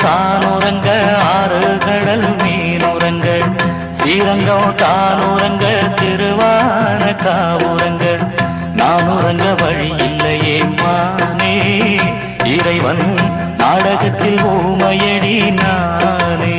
தானுறங்க ஆறு கடல் மீனுறங்க ஸ்ரீரங்கம் தானுறங்க திருவான காவுறங்க நான் உறங்க வழி இல்லையே மானே இறைவன் நாடகத்தில் ஊமையடி நானே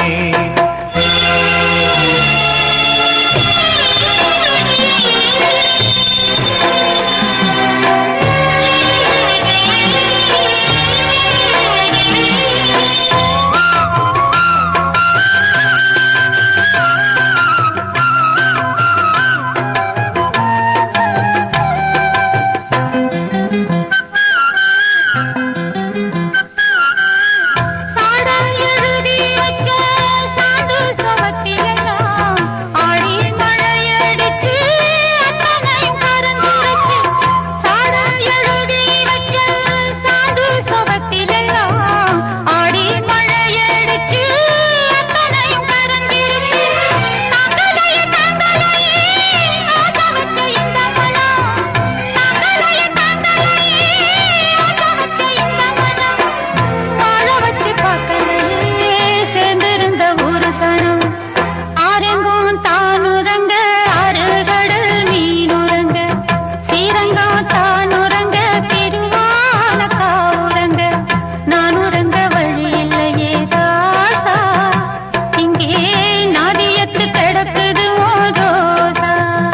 சாடா எழுதி வச்ச சாண்டு சுவத்திலெல்லாம் ஆடி மழையடிச்சு அத்தனையும் கரந்துரைச்சு சாடா எழுதி வச்ச சாண்டு சுவத்திலெல்லாம் ஆடி மழையடிச்சு அத்தனையும் கரந்திருச்சு தாங்கலையே தாங்கலையே ஆசை வச்ச இந்த மனம் தாங்கலையே தாங்கலையே ஆசை வச்ச இந்த மனம் வாழ வச்சு பார்க்கலையே சேர்ந்திருந்த ஒரு சனம் ஆரெங்கும் தானுறங்க ஆறு கடல் மீனுறங்க ஸ்ரீரங்கம் தானுறங்க திருவான காவுறங்க நான் உறங்க வழி இல்லையே தாசா இங்கே நாதியத்து கிடக்குது ஓ ரோசா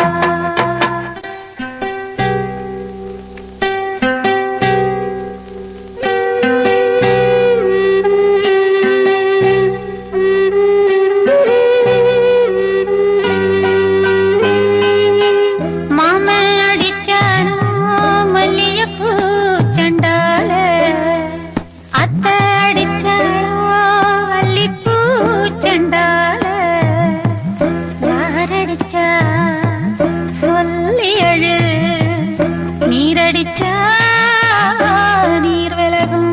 மாமன் அடிச்சானோ மல்லியப்பூ சண்டால அத்தை அடிச்சாளோ அல்லிப்பூ சண்டால யாரடிச்சா சொல்லி அழு நீரடிச்சா நீர் விலகும்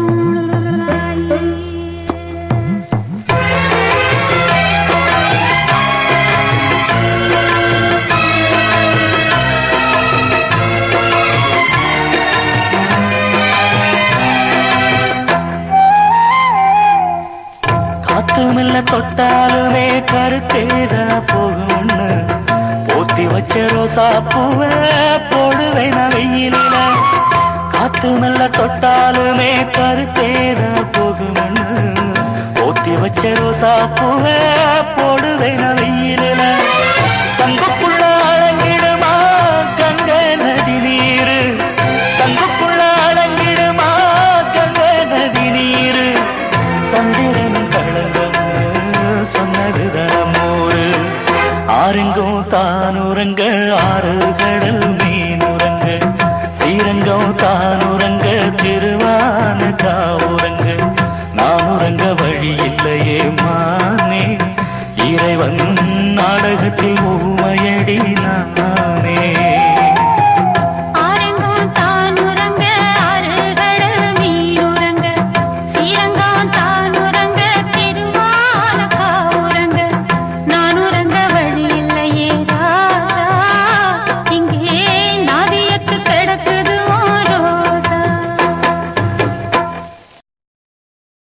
காத்து மெல்ல தொட்டாலுமே கருத்தேதா போகும்னு போத்தி வச்ச ரோசா பூவ போடுவேன் நான் வெயிலில காத்து மெல்ல தொட்டாலுமே கருத்தேதா போகும்னு போத்தி வச்ச ரோசா பூவ போடுவேன் நான் வெயிலில சங்குக்குள்ள அடங்கிடுமா கங்க நதி நீரு சங்குக்குள்ள அடங்கிடுமா கங்க நதி நீரு சந்திரன் களங்கம்னு சொன்னதுதான் மோரு ஆறுங்கும் தானுறங்க ஆறு கடல் மீனுறங்க ஸ்ரீரங்கம் தானுறங்க திருவான காவுறங்க நான் உறங்க வழி இல்லையே மானே இறைவன் நாடகத்தில் ஊமையடி நான்